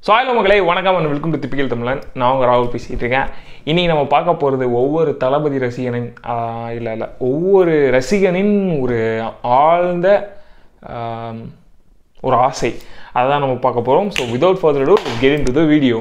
சாயில மகளே வணக்கம் and welcome to திப்பிக்கல் தமிழன் நான் உங்கள் ராகுல் பேசிகிட்டு இருக்கேன் இன்றைக்கி நம்ம பார்க்க போகிறது ஒவ்வொரு தளபதி ரசிகனின் இல்லை இல்லை ஒவ்வொரு ரசிகனின் ஒரு ஆழ்ந்த ஆம், ஒரு ஆசை அதை தான் நம்ம பார்க்க போகிறோம் so without further to get into the video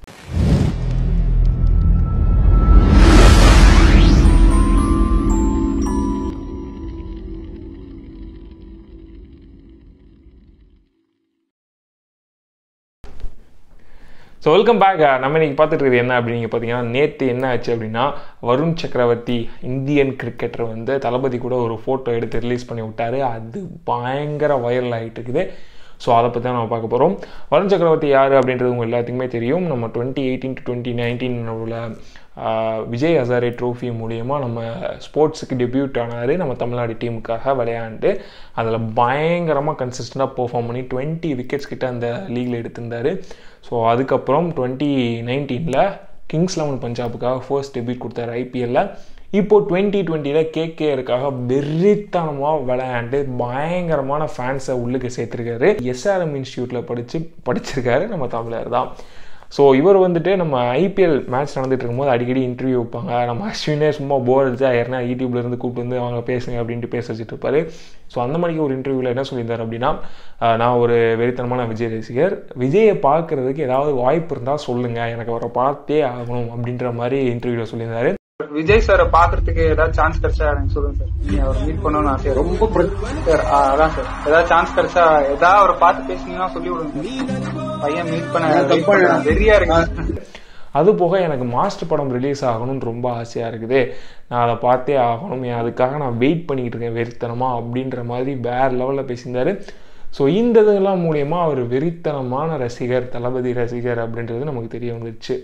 so welcome back நம்ம இன்னைக்கு பார்த்துட்டு இருக்கிறது என்ன அப்படின்னு பார்த்தீங்கன்னா நேற்று என்ன ஆச்சு அப்படின்னா வருண் சக்கரவர்த்தி இந்தியன் கிரிக்கெட்டர் வந்து தளபதி கூட ஒரு ஃபோட்டோ எடுத்து ரிலீஸ் பண்ணி விட்டாரு அது பயங்கர வைரல் ஆகிட்டு இருக்குது ஸோ அதை பற்றி தான் நம்ம பார்க்க போகிறோம் வருண் சக்கரவர்த்தி யார் அப்படின்றது உங்கள் எல்லாத்துக்குமே தெரியும் நம்ம twenty eighteen to twenty nineteen உள்ள ஆஹ், விஜய் ஹசாரே ட்ரோஃபி மூலியமா நம்ம ஸ்போர்ட்ஸுக்கு டெபியூட் ஆனார் நம்ம தமிழ்நாடு டீமுக்காக விளையாண்டு அதில் பயங்கரமாக கன்சிஸ்டண்டாக பெர்ஃபார்ம் பண்ணி டுவெண்ட்டி விக்கெட்ஸ் கிட்ட அந்த லீக்ல எடுத்திருந்தாரு ஸோ அதுக்கப்புறம் டுவெண்ட்டி நைன்டீனில் கிங்ஸ் லெவன் பஞ்சாபுக்காக ஃபர்ஸ்ட் டெபியூட் கொடுத்தாரு ஐபிஎல்ல இப்போ டுவெண்ட்டி டுவெண்ட்டியில் கேகேஆருக்காக வெறித்தனமாக விளையாண்டு பயங்கரமான ஃபேன்ஸை உள்ளுக்கு சேர்த்துருக்காரு எஸ்ஆர்எம் இன்ஸ்டியூட்டில் படித்து படிச்சிருக்காரு நம்ம தமிழர் தான் ஸோ இவர் வந்துட்டு நம்ம ஐபிஎல் மேட்ச் நடந்துட்டு இருக்கும்போது அடிக்கடி இன்டர்வியூ வைப்பாங்க நம்ம அஸ்வினே சும்மா போர் அடிச்சா யாருன்னா யூடியூப்ல இருந்து கூப்பிட்டு வந்து அவங்க பேசுங்க அப்படின்ட்டு பேச வச்சுட்டு இருப்பாரு ஸோ அந்த மாதிரி ஒரு இன்டர்வியூவில் என்ன சொல்லியிருந்தார் அப்படின்னா ஆஹ் நான் ஒரு வெறித்தனமான விஜய் ரசிகர் விஜயை பார்க்கறதுக்கு ஏதாவது வாய்ப்பு இருந்தால் சொல்லுங்க எனக்கு அவரை பார்த்தே ஆகணும் அப்படின்ற மாதிரி இன்டர்வியூவில் சொல்லியிருந்தாரு விஜய் சாரை பாக்குறதுக்கு ஏதாவது சான்ஸ் கிடைச்சா எனக்கு சொல்லுங்க சார் நீங்க அவர் மீட் பண்ணணும்னு ஆசையா ரொம்ப சார் ஆ, அதான் சார் ஏதாவது சான்ஸ் கிடைச்சா ஏதாவது அவரை பார்த்து பேசுனீங்கன்னா சொல்லி விடுங்க sir. பையன் மீட் பண்ண wait பண்றான். வெறியா இருக்கு அது போக எனக்கு மாஸ்டர் படம் ரிலீஸ் ஆகணும்னு ரொம்ப ஆசையாக இருக்குது நான் அதை பார்த்தே ஆகணும் ஏன் அதுக்காக நான் வெயிட் பண்ணிக்கிட்டு இருக்கேன் வெறித்தனமா அப்படின்ற மாதிரி வேற லெவலில் பேசியிருந்தாரு ஸோ இந்த இதெல்லாம் மூலியமாக அவர் வெறித்தனமான ரசிகர் தளபதி ரசிகர் அப்படின்றது நமக்கு தெரிய வந்துருச்சு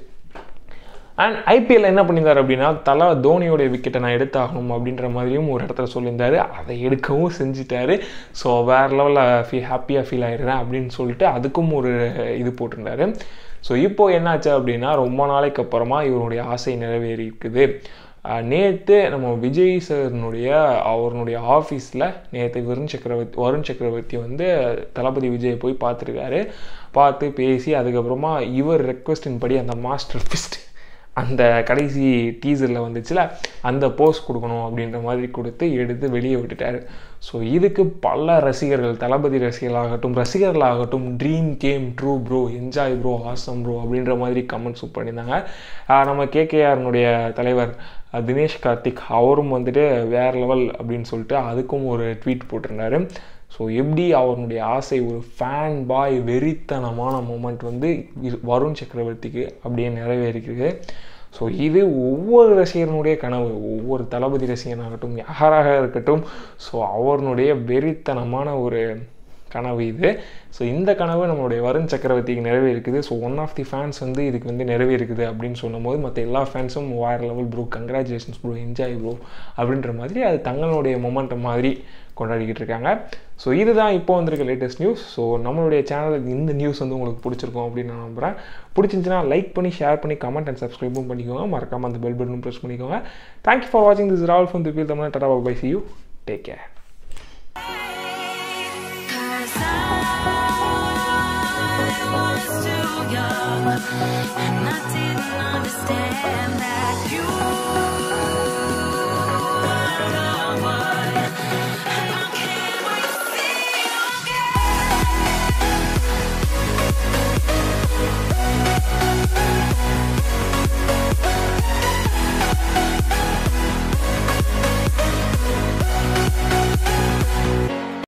அண்ட் ஐபிஎல் என்ன பண்ணியிருந்தார் அப்படின்னா தலா தோனியோடைய விக்கெட்டை நான் எடுத்தாகணும் அப்படின்ற மாதிரியும் ஒரு இடத்துல சொல்லியிருந்தாரு அதை எடுக்கவும் செஞ்சுட்டாரு ஸோ வேறு லெவலில் ஃபீ ஹாப்பியாக ஃபீல் ஆயிடுறேன் அப்படின்னு சொல்லிட்டு அதுக்கும் ஒரு இது போட்டிருந்தாரு ஸோ இப்போ என்னாச்சு அப்படின்னா ரொம்ப நாளைக்கு அப்புறமா இவருடைய ஆசை நிறைவேறி இருக்குது நேற்று நம்ம விஜய் சார்னுடைய அவருடைய ஆஃபீஸில் நேற்று வருண் சக்கரவர்த்தி வருண் சக்கரவர்த்தி வந்து தளபதி விஜயை போய் பார்த்துருக்காரு பார்த்து பேசி அதுக்கப்புறமா இவர் ரெக்வஸ்டின் படி அந்த மாஸ்டர் ஃபிஸ்ட் அந்த கடைசி டீசரில் வந்துச்சுல அந்த போஸ் கொடுக்கணும் அப்படின்ற மாதிரி கொடுத்து எடுத்து வெளியே விட்டுட்டாரு ஸோ இதுக்கு பல ரசிகர்கள் தளபதி ரசிகர்களாகட்டும் ரசிகர்களாகட்டும் dream game true bro enjoy bro awesome bro அப்படின்ற மாதிரி கமெண்ட்ஸும் பண்ணியிருந்தாங்க ஆஹ் நம்ம கேகேஆர்னுடைய தலைவர் அஹ் தினேஷ் கார்த்திக் அவரும் வந்துட்டு வேற லெவல் அப்படின்னு சொல்லிட்டு அதுக்கும் ஒரு ட்வீட் போட்டிருந்தாரு ஸோ எப்படி அவனுடைய ஆசை ஒரு ஃபேன் பாய் வெறித்தனமான மூமெண்ட் வந்து இரு- வருண் சக்கரவர்த்திக்கு அப்படியே நிறைவேறிக்கிறது ஸோ இது ஒவ்வொரு ரசிகனுடைய கனவு ஒவ்வொரு தளபதி ரசிகனாகட்டும் யாராக இருக்கட்டும் ஸோ அவனுடைய வெறித்தனமான ஒரு கனவு இது ஸோ இந்த கனவு நம்மளுடைய வருண் சக்கரவர்த்திக்கு நிறைவேறிக்குது so one of the fans வந்து இதுக்கு வந்து நிறைவேறிக்குது அப்படின்னு சொல்லும்போது மற்ற எல்லா ஃபேன்ஸும் வேற level bro congratulations bro enjoy bro அப்படின்ற மாதிரி அது தங்களுடைய மொமெண்டம் மாதிரி கொண்டாடிக்கிட்டு இருக்காங்க ஸோ இதுதான் இப்போ வந்திருக்க லேட்டஸ்ட் நியூஸ் ஸோ நம்மளுடைய சேனலுக்கு இந்த நியூஸ் வந்து உங்களுக்கு பிடிச்சிருக்கும் அப்படின்னு நான் நம்புகிறேன் பிடிச்சிருந்துச்சுன்னா லைக் பண்ணி ஷேர் பண்ணி கமெண்ட் அண்ட் சப்ஸ்கிரைபும் பண்ணிக்கோங்க மறக்காம அந்த பெல் பட்டனும் ப்ரெஸ் பண்ணிக்கோங்க தேங்க்யூ ஃபார் வாட்சிங் திஸ் ராவல் ஃப்ரம் திபில் Tamil tata bye see you take care Cause I was too young and I didn't understand that you were the one